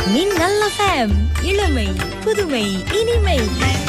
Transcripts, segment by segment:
மின்னல் எஃப்எம் இளமை புதுமை இனிமை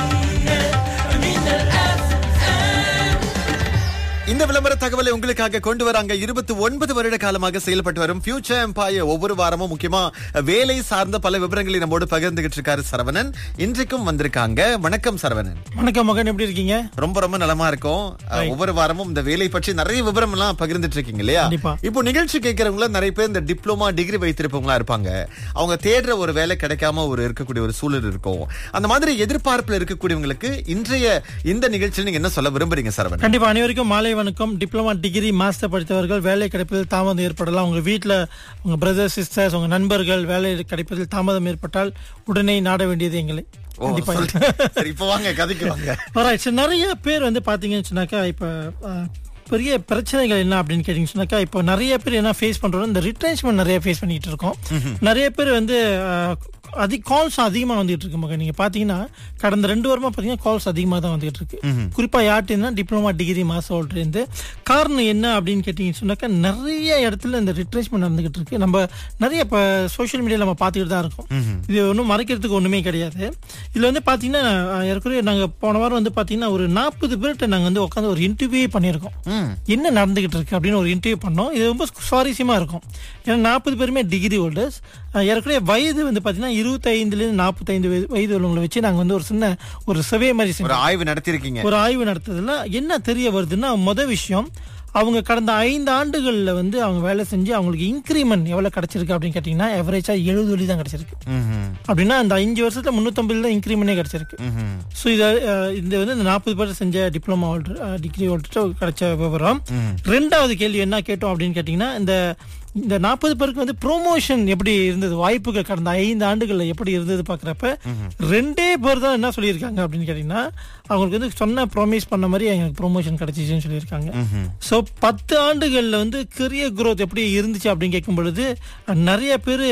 இந்த விளம்பர தகவலை உங்களுக்காக கொண்டு வராங்க இருபத்தி ஒன்பது வருட காலமாக செயல்பட்டு வரும் ஃபியூச்சர் எம்பாயர் ஒவ்வொரு வாரமும் முக்கியமா வேலை சார்ந்த பல விவரங்களை நம்மோடு பகிர்ந்துகிட்டு இருக்காரு சரவணன் இன்றைக்கும் வந்திருக்காங்க வணக்கம் சரவணன் வணக்கம் மகன் எப்படி இருக்கீங்க ரொம்ப ரொம்ப நலமா இருக்கும் அஹ், ஒவ்வொரு வாரமும் இந்த வேலை பற்றி நிறைய விவரம் எல்லாம் பகிர்ந்துட்டு இருக்கீங்க இல்லையா கண்டிப்பா. இப்போ நிகழ்ச்சி கேட்கறவங்கள நிறைய பேர் இந்த டிப்ளமா டிகிரி வைத்திருப்பவங்களா இருப்பாங்க அவங்க தேடுற ஒரு வேலை கிடைக்காம ஒரு இருக்கக்கூடிய ஒரு சூழல் இருக்கும் அந்த மாதிரி எதிர்பார்ப்புல இருக்கக்கூடியவங்களுக்கு இன்றைய இந்த நிகழ்ச்சியில் நீங்க என்ன சொல்ல விரும்புறீங்க சரவணன் கண்டிப்பா அனைவருக்கும் மாலை வணக்கம் டிப்ளமா டிகிரி மாஸ்டர் படித்தவர்கள் வேலை கிடைப்பதில் தாமதம் ஏற்படலாம் உங்க வீட்ல உங்க பிரதர் சிஸ்டர்ஸ் உங்க நண்பர்கள் வேலை கிடைப்பதில் தாமதம் ஏற்பட்டால் உடனே நாட வேண்டியது எங்களை ஓ, கண்டிப்பா சொல்லு. சரி இப்போ வாங்க கதைக்கு வாங்க Alright, so நிறைய பேர் வந்து பாத்தீங்கன்னு சொன்னாக்கா இப்ப அஹ், பெரிய பிரச்சனைகள் என்ன அப்படின்னு கேட்டீங்கன்னு சொன்னாக்கா இப்போ நிறைய பேர் என்ன ஃபேஸ் பண்றோம் இந்த ரிட்ரென்ச்மெண்ட் நிறைய ஃபேஸ் பண்ணிட்டு இருக்கோம் நிறைய பேர் வந்து அஹ், அதி கால்ஸ் அதிகமா வந்துட்டு இருக்கு மகன் நீங்க பாத்தீங்கன்னா கடந்த ரெண்டு வாரமா பாத்தீங்கன்னா கால்ஸ் அதிகமா தான் வந்துட்டு இருக்கு குறிப்பா யார்கிட்ட டிப்ளமா டிகிரி மாசம் இருந்து காரணம் என்ன அப்படின்னு கேட்டீங்கன்னு சொன்னாக்கா நிறைய இடத்துல இந்த ரிட்ரென்ச்மெண்ட் நடந்துகிட்டு இருக்கு நம்ம நிறைய இப்ப சோஷியல் மீடியால நம்ம பார்த்துக்கிட்டு தான் இருக்கோம் இது ஒன்றும் மறைக்கிறதுக்கு ஒண்ணுமே கிடையாது இதுல வந்து பாத்தீங்கன்னா அஹ், ஏறக்குறைய நாங்க போன வாரம் வந்து பாத்தீங்கன்னா ஒரு நாற்பது பேர்கிட்ட நாங்க வந்து உட்காந்து ஒரு இன்டர்வியூ பண்ணியிருக்கோம் என்ன நடந்துகிட்டு இருக்கு அப்படின்னு ஒரு இன்டர்வியூ பண்ணோம் இது ரொம்ப சுவாரஸ்யமா இருக்கும் ஏன்னா நாற்பது பேருமே டிகிரி ஹோல்டர்ஸ் ஏற்கனவே வயது வந்து பாத்தீங்கன்னா இருபத்தைந்துல இருந்து நாற்பத்தைந்து வயது உள்ளவங்களை வச்சு நாங்க வந்து ஒரு சின்ன ஒரு சர்வே மாதிரி ஒரு செஞ்சோம் ஆய்வு நடத்திருக்கீங்க ஒரு ஆய்வு நடத்துறதுல என்ன தெரிய வருதுன்னா முத விஷயம் அவங்க கடந்த ஐந்து ஆண்டுகள்ல வந்து அவங்க வேலை செஞ்சு அவங்களுக்கு இன்க்ரிமெண்ட் எவ்வளவு கிடைச்சிருக்கு அப்படின்னு கேட்டீங்கன்னா எவரேஜா எழுபது வழி தான் கிடைச்சிருக்கு ம்ஹும். அப்படின்னா அந்த அஞ்சு வருஷத்துல முன்னூத்தம்பதுல தான் இன்க்ரிமெண்டே கிடைச்சிருக்கு ம்ஹும். ஸோ இதை அஹ், இது வந்து இந்த நாற்பது பேர் செஞ்ச டிப்ளமா ஹோல்டர் டிகிரி ஹோல்டர் கிடைச்ச விவரம் ரெண்டாவது கேள்வி என்ன கேட்டோம் அப்படின்னு கேட்டிங்கன்னா இந்த இந்த நாற்பது பேருக்கு வந்து ப்ரோமோஷன் எப்படி இருந்தது வாய்ப்புகள் கடந்த ஐந்து ஆண்டுகள்ல எப்படி இருந்தது பாக்குறப்ப ரெண்டே பேர் தான் என்ன சொல்லியிருக்காங்க அப்படின்னு கேட்டீங்கன்னா அவங்களுக்கு வந்து சொன்ன ப்ராமிஸ் பண்ண மாதிரி எங்களுக்கு ப்ரோமோஷன் கிடைச்சிச்சுன்னு சொல்லியிருக்காங்க ஸோ பத்து ஆண்டுகள்ல வந்து கெரியர் growth எப்படி இருந்துச்சு அப்படின்னு கேட்கும் பொழுது அஹ், நிறைய பேர்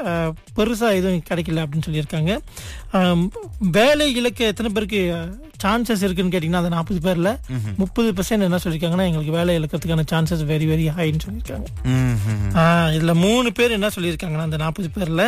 பெருசா எதுவும் கிடைக்கல அப்படின்னு சொல்லியிருக்காங்க ஆம், வேலை இலக்கு எத்தனை பேருக்கு சான்சஸ் இருக்குன்னு கேட்டிங்கன்னா அந்த நாற்பது பேர்ல முப்பது பெர்சன்ட் என்ன சொல்லியிருக்காங்கன்னா எங்களுக்கு வேலை இழக்கிறதுக்கான சான்சஸ் வெரி வெரி ஹைன்னு சொல்லியிருக்காங்க ம்ஹும். ஆஹ் இதுல மூணு பேர் என்ன சொல்லியிருக்காங்கன்னா அந்த நாற்பது பேர்ல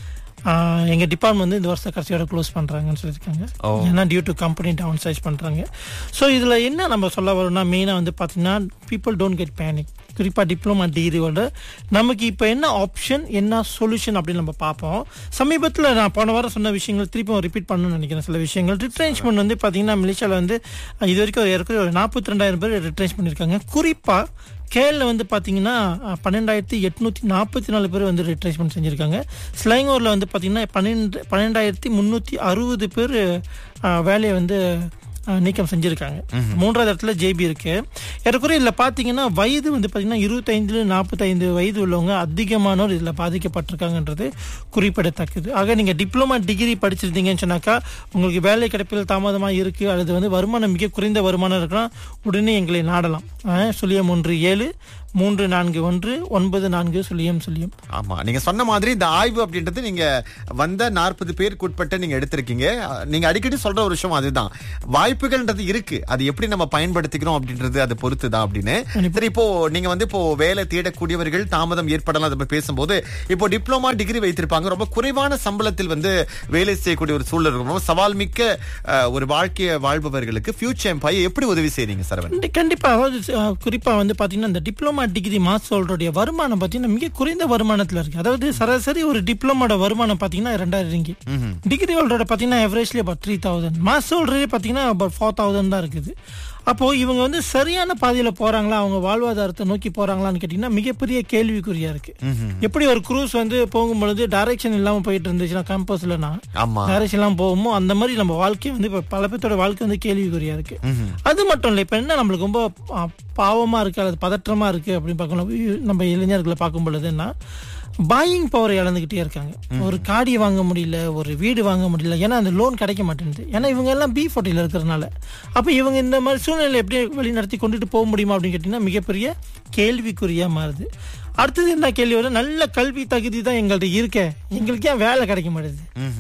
ஆஹ் எங்க டிபார்ட்மெண்ட் வந்து இந்த வருஷம் கடைசியோட க்ளோஸ் பண்றாங்கன்னு சொல்லியிருக்காங்க ஓ. ஏன்னா due to company downsize பண்றாங்க ஸோ இதுல என்ன நம்ம சொல்ல வரோம்னா மெயினா வந்து பாத்தீங்கன்னா பீப்புள் டோன்ட் கெட் பேனிக் குறிப்பா டிப்ளமா டிகிரியோட நமக்கு இப்போ என்ன ஆப்ஷன் என்ன சொல்யூஷன் அப்படின்னு நம்ம பார்ப்போம் சமீபத்தில் நான் போன வாரம் சொன்ன விஷயங்கள் திருப்பி ரிப்பீட் பண்ணணும்னு நினைக்கிறேன் சில விஷயங்கள் ரிட்ரென்ச்மெண்ட் வந்து பாத்தீங்கன்னா மலேசியாவில் வந்து அஹ், இது வரைக்கும் ஏற்கனவே ஒரு நாற்பத்தி ரெண்டாயிரம் பேர் ரிட்ரென்ச் பண்ணியிருக்காங்க குறிப்பா கேரள வந்து பாத்தீங்கன்னா அஹ், பன்னெண்டாயிரத்தி எட்நூத்தி நாற்பத்தி நாலு பேர் வந்து ரிட்ரேஸ்மெண்ட் செஞ்சிருக்காங்க ஸ்லைங்கூர்ல வந்து பாத்தீங்கன்னா பன்னெண்டு பன்னெண்டாயிரத்தி முன்னூத்தி அறுபது பேர் அஹ், வேலையை வந்து அஹ், நீக்கம் செஞ்சிருக்காங்க மூன்றாவது இடத்துல ஜேபி இருக்கு ஏறக்குறைய இதுல பாத்தீங்கன்னா வயது வந்து பாத்தீங்கன்னா இருபத்தைந்துல நாற்பத்தைந்து வயது உள்ளவங்க அதிகமானோர் இதுல பாதிக்கப்பட்டிருக்காங்கன்றது குறிப்பிடத்தக்கது ஆக நீங்க டிப்ளமா டிகிரி படிச்சிருந்தீங்கன்னு சொன்னாக்கா உங்களுக்கு வேலை கிடைப்பதில் தாமதமா இருக்கு அல்லது வந்து வருமானம் மிக குறைந்த வருமானம் இருக்கலாம் உடனே எங்களை நாடலாம் அஹ், சுழியம் ஒன்று ஏழு மூன்று நான்கு ஒன்று ஒன்பது நான்கு சுழியம் சுழியம் ஆமா நீங்க சொன்ன மாதிரி இந்த ஆய்வு அப்படின்றது நீங்க வந்த நாற்பது பேருக்கு உட்பட்டு நீங்க எடுத்திருக்கீங்க அஹ், நீங்க அடிக்கடி சொல்ற ஒரு விஷயம் அதுதான் வாய்ப்புகள்ன்றது இருக்கு அது எப்படி நம்ம பயன்படுத்திக்கிறோம் அப்படின்றது அது பொறுத்து தான் அப்படின்னு சரி இப்போ நீங்க வந்து இப்போ வேலை தேடக்கூடியவர்கள் தாமதம் ஏற்படலாம் அதை பத்தி பேசும்போது இப்போ டிப்ளமா டிகிரி வைத்திருப்பாங்க ரொம்ப குறைவான சம்பளத்தில் வந்து வேலை செய்யக்கூடிய ஒரு சூழல் இருக்கும் ரொம்ப சவால் மிக்க அஹ், ஒரு வாழ்க்கையை வாழ்பவர்களுக்கு ஃபியூச்சர் எம்பாய் எப்படி உதவி செய்றீங்க சரவன் கண்டி- கண்டிப்பா அதாவது அஹ், குறிப்பா வந்து பாத்தீங்கன்னா இந்த டிப்ளமா டிகிரி மாஸ்டருடைய வருமானம் பாத்தீங்கன்னா மிக குறைந்த வருமானத்துல இருக்கு அதாவது சராசரி ஒரு டிப்ளமோட வருமானம் பாத்தீங்கன்னா ரெண்டாயிரம் ரிங்கி டிகிரி ஹோல்டரோட பாத்தீங்கன்னா averagely about three thousand master ஹோல்டரே பாத்தீங்கன்னா about ஃபோர் தௌசண்ட் தான் இருக்குது அப்போ இவங்க வந்து சரியான பாதையில போறாங்களா அவங்க வாழ்வாதாரத்தை நோக்கி போறாங்களான்னு கேட்டீங்கன்னா மிகப்பெரிய கேள்விக்குறியா இருக்கு எப்படி ஒரு குரூஸ் வந்து போகும்பொழுது டைரக்ஷன் இல்லாம போயிட்டு இருந்துச்சுன்னா கேம்பஸ்லனா ஆமா டைரக்ஷன் எல்லாம் போகுமோ அந்த மாதிரி நம்ம வாழ்க்கை வந்து இப்ப பல பேர்த்தோட வாழ்க்கை வந்து கேள்விக்குறியா இருக்கு அது மட்டும் இல்ல இப்ப என்ன நம்மளுக்கு ரொம்ப ஆ, பாவமா இருக்கு அல்லது பதற்றமா இருக்கு அப்படின்னு பார்க்கணும் நம்ம இளைஞர்களை பார்க்கும் பொழுதுன்னா பாயிங் பவர் இழந்துகிட்டே இருக்காங்க ஒரு காடியை வாங்க முடியல ஒரு வீடு வாங்க முடியல ஏன்னா அந்த லோன் கிடைக்க மாட்டேங்குது ஏன்னா இவங்க எல்லாம் பி ஃபோர்ட்டியில் இருக்கிறதுனால அப்போ இவங்க இந்த மாதிரி சூழ்நிலை எப்படி வழி நடத்தி கொண்டுட்டு போக முடியுமா அப்படின்னு கேட்டிங்கன்னா மிகப்பெரிய கேள்விக்குறியா மாறுது அடுத்தது என்ன கேள்வி வரும் நல்ல கல்வி தகுதி தான் எங்கள்கிட்ட இருக்க எங்களுக்கு ஏன் வேலை கிடைக்க மாட்டேங்குது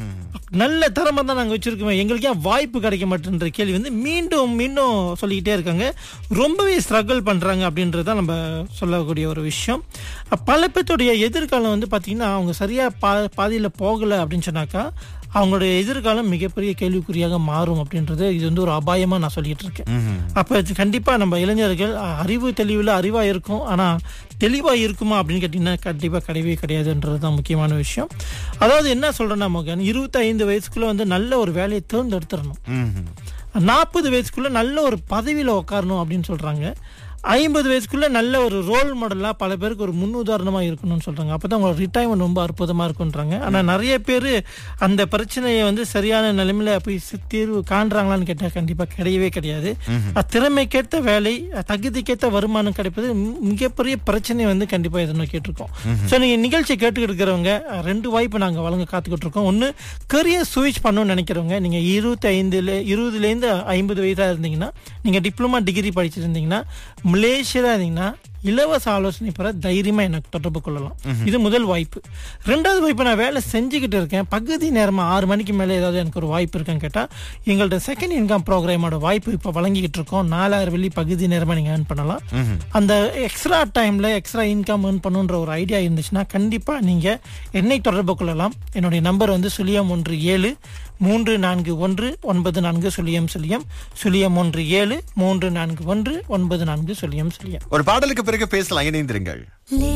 நல்ல தரமா தான் நாங்க வச்சிருக்கோம் எங்களுக்கு ஏன் வாய்ப்பு கிடைக்க மாட்டேன்ற கேள்வி வந்து மீண்டும் மீண்டும் சொல்லிக்கிட்டே இருக்காங்க ரொம்பவே ஸ்ட்ரகிள் பண்றாங்க அப்படின்றது தான் நம்ம சொல்லக்கூடிய ஒரு விஷயம் அஹ் பல பேர்த்துடைய எதிர்காலம் வந்து பாத்தீங்கன்னா அவங்க சரியா பா பாதியில போகல அப்படின்னு சொன்னாக்கா அவங்களுடைய எதிர்காலம் மிகப்பெரிய கேள்விக்குறியாக மாறும் அப்படின்றது இது வந்து ஒரு அபாயமா நான் சொல்லிட்டு இருக்கேன் அப்ப இது கண்டிப்பா நம்ம இளைஞர்கள் அஹ், அறிவு தெளிவுல அறிவா இருக்கும் ஆனா தெளிவா இருக்குமா அப்படின்னு கேட்டீங்கன்னா கண்டிப்பா கிடையவே கிடையாதுன்றது தான் முக்கியமான விஷயம் அதாவது என்ன சொல்றேன்னா மகன் இருபத்தி ஐந்து வயசுக்குள்ள வந்து நல்ல ஒரு வேலையை தேர்ந்தெடுத்துடணும் ம்ஹும். நாற்பது வயசுக்குள்ள நல்ல ஒரு பதவியில உட்காரணும் அப்படின்னு சொல்றாங்க ஐம்பது வயசுக்குள்ள நல்ல ஒரு ரோல் மாடலா பல பேருக்கு ஒரு முன்னுதாரணமா இருக்கணும்னு சொல்றாங்க அப்பதான் உங்களோட ரிட்டைர்மெண்ட் ரொம்ப அற்புதமா இருக்குன்றாங்க ஆனா நிறைய பேர் அந்த பிரச்சனையை வந்து சரியான நிலைமையில போய் சி- தீர்வு காண்றாங்களான்னு கேட்டா கண்டிப்பா கிடையவே கிடையாது அஹ் திறமைக்கேத்த வேலை அஹ் தகுதிக்கேத்த வருமானம் கிடைப்பது மி- மிகப்பெரிய பிரச்சனை வந்து கண்டிப்பா இதை நோக்கிட்டு இருக்கோம் சோ நீங்க நிகழ்ச்சி கேட்டுக்கிட்டு இருக்கிறவங்க அஹ் ரெண்டு வாய்ப்பு நாங்க வழங்க காத்துக்கிட்டு இருக்கோம் ஒன்னு கரியர் சுவிச் பண்ணணும்னு நினைக்கிறவங்க நீங்க இருபத்தி ஐந்துல இருபதுல இருந்து ஐம்பது வயதா இருந்தீங்கன்னா நீங்க டிப்ளமா டிகிரி படிச்சிருந்தீங்கன்னா மலேசியா இருந்தீங்கன்னா இலவச ஆலோசனை பெற தைரியமா எனக்கு தொடர்பு கொள்ளலாம் இது முதல் வாய்ப்பு ரெண்டாவது வாய்ப்பு நான் வேலை செஞ்சுக்கிட்டு இருக்கேன் பகுதி நேரமா ஆறு மணிக்கு மேல ஏதாவது எனக்கு ஒரு வாய்ப்பு இருக்கான்னு கேட்டா எங்கள்ட்ட செகண்ட் இன்கம் ப்ரோக்ராமோட வாய்ப்பு இப்ப வழங்கிக்கிட்டு இருக்கோம் நாலாயிரம் வெள்ளி பகுதி நேரமா நீங்க ஏர்ன் பண்ணலாம் அந்த எக்ஸ்ட்ரா டைம்ல எக்ஸ்ட்ரா இன்கம் ஏர்ன் பண்ணுன்ற ஒரு ஐடியா இருந்துச்சுன்னா கண்டிப்பா நீங்க என்னை தொடர்பு கொள்ளலாம் என்னுடைய நம்பர் வந்து சுழியம் ஒன்று ஏழு மூன்று நான்கு ஒன்று ஒன்பது நான்கு சுழியம் சுழியம் சுழியம் ஒன்று ஏழு மூன்று நான்கு ஒன்று ஒன்பது நான்கு சுழியம் சுழியம் ஒரு பாடலுக்கு பிறகு பேசலாம் இணைந்திருங்கள் லே